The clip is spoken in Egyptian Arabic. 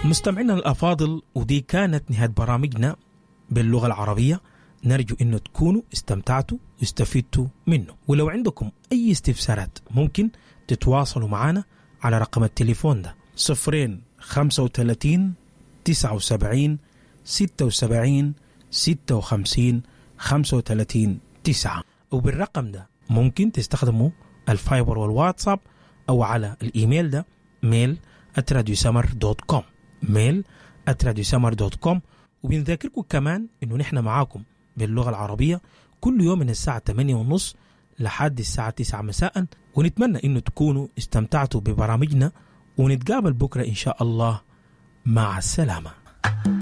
مستمعينا الأفاضل ودي كانت نهاية برامجنا باللغة العربية نرجو أن تكونوا استمتعتوا واستفدتوا منه ولو عندكم أي استفسارات ممكن تتواصلوا معنا على رقم التليفون ده صفرين خمسة وثلاثين تسعة وسبعين ستة وسبعين ستة وخمسين خمسة وثلاثين تسعة وبالرقم ده ممكن تستخدموا الفايبر والواتساب أو على الإيميل ده ميل @radiosummer دوت كوم ميل @radiosummer دوت كوم وبنذاكركم كمان إنه نحن معاكم باللغة العربية كل يوم من الساعة 8 ونص لحد الساعة 9 مساء ونتمنى إنه تكونوا استمتعتوا ببرامجنا ونتقابل بكرة إن شاء الله مع السلامة